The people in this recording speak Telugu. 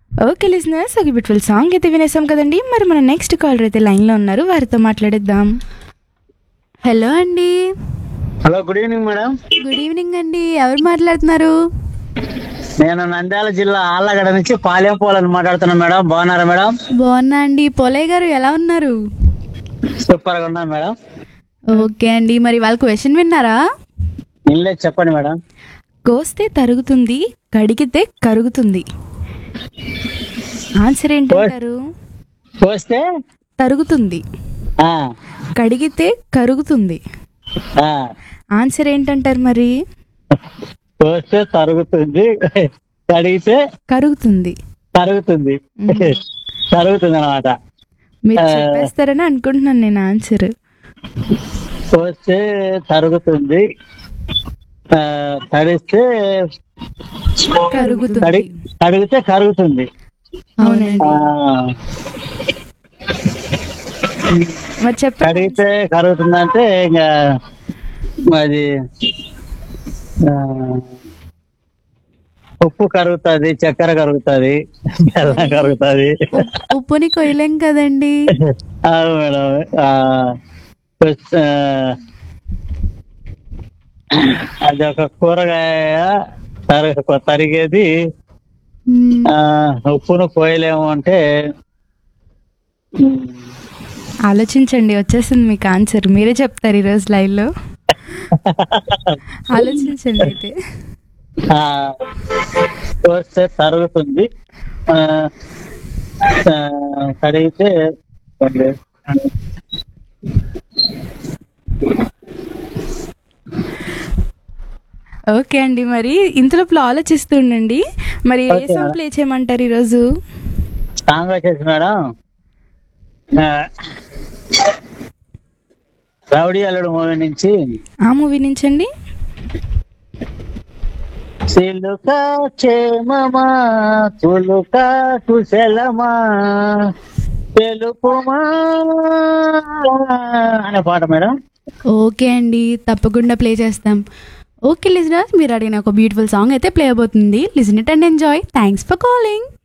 ఓకే లిజనర్స్ ఒక బ్యూటిఫుల్ సాంగ్ అయితే వినేసాం కదండి మరి మన నెక్స్ట్ కాలర్ అయితే లైన్లో ఉన్నారు వారితో మాట్లాడేద్దాం హలో అండి hello good evening madam good evening అండి ఎవరు మాట్లాడుతున్నారు నేను నంద్యాల జిల్లా ఆళ్ళగడ నుంచి పాలెం పోలని మాట్లాడుతున్నా మేడం బాగున్నారా మేడం బాగున్నా అండి పోలయ్య గారు ఎలా ఉన్నారు సూపర్ గా ఉన్నాను మేడం ఓకే అండి మరి వాళ్ళ క్వశ్చన్ విన్నారా ఇల్లే చెప్పండి మేడం కోస్తే తరుగుతుంది కడిగితే కరుగుతుంది ఆన్సర్ ఏంటంటారు పోస్తే తరుగుతుంది ఆ, కడిగితే కరుగుతుంది ఆ, ఆన్సర్ ఏంటంటారు మరి పోస్తే తరుగుతుంది కడిగితే కరుగుతుంది తరుగుతుంది తరుగుతుంది అనమాట మీరు చెప్పేస్తారని అనుకుంటున్నాను నేను ఆన్సర్ పోస్తే తరుగుతుంది ఆ, తడిస్తే కరుగుతుంది కడి కడిగితే కరుగుతుంది అవునండి ఆ, మరి చెప్పండి కడిగితే కరుగుతుందంటే ఇంకా అది ఆ, ఉప్పు కరుగుతుంది చక్కెర కరుగుతుంది బెల్లం కరుగుతుంది ఉప్పుని కొయ్యలేం కదండి అవును మేడం ఆ, ప్లస్, ఆ, అది ఒక కూరగాయ తరి- తరిగేది మ్మ్. ఆ, ఉప్పును కోయలేము అంటే ఆలోచించండి వచ్చేసింది మీకు ఆన్సర్ మీరే చెప్తారు ఈరోజు లైవ్లో ఆలోచించండి అయితే ఆ, కోస్తే తరుగుతుంది ఆ, ఆ, కడిగితే ఓకే అండి మరి ఇంతలోపల ఆలోచిస్తూ ఉండండి మరి ఏ Okay. సాంగ్ ప్లే చేయమంటారు ఈరోజు సాంగ్ వచ్చేసి మేడం ఆ, రౌడీ అల్లుడు మూవీ నుంచి ఆ మూవీ నుంచండి సిలుక క్షేమమా తులుక కుశలమా తెలుపుమా అనే పాట మేడం ఓకే అండి తప్పకుండా ప్లే చేస్తాం ఓకే లిజనర్స్ మీరు అడిగిన ఒక బ్యూటిఫుల్ సాంగ్ అయితే ప్లే అవబోతుంది listen it and enjoy thanks for calling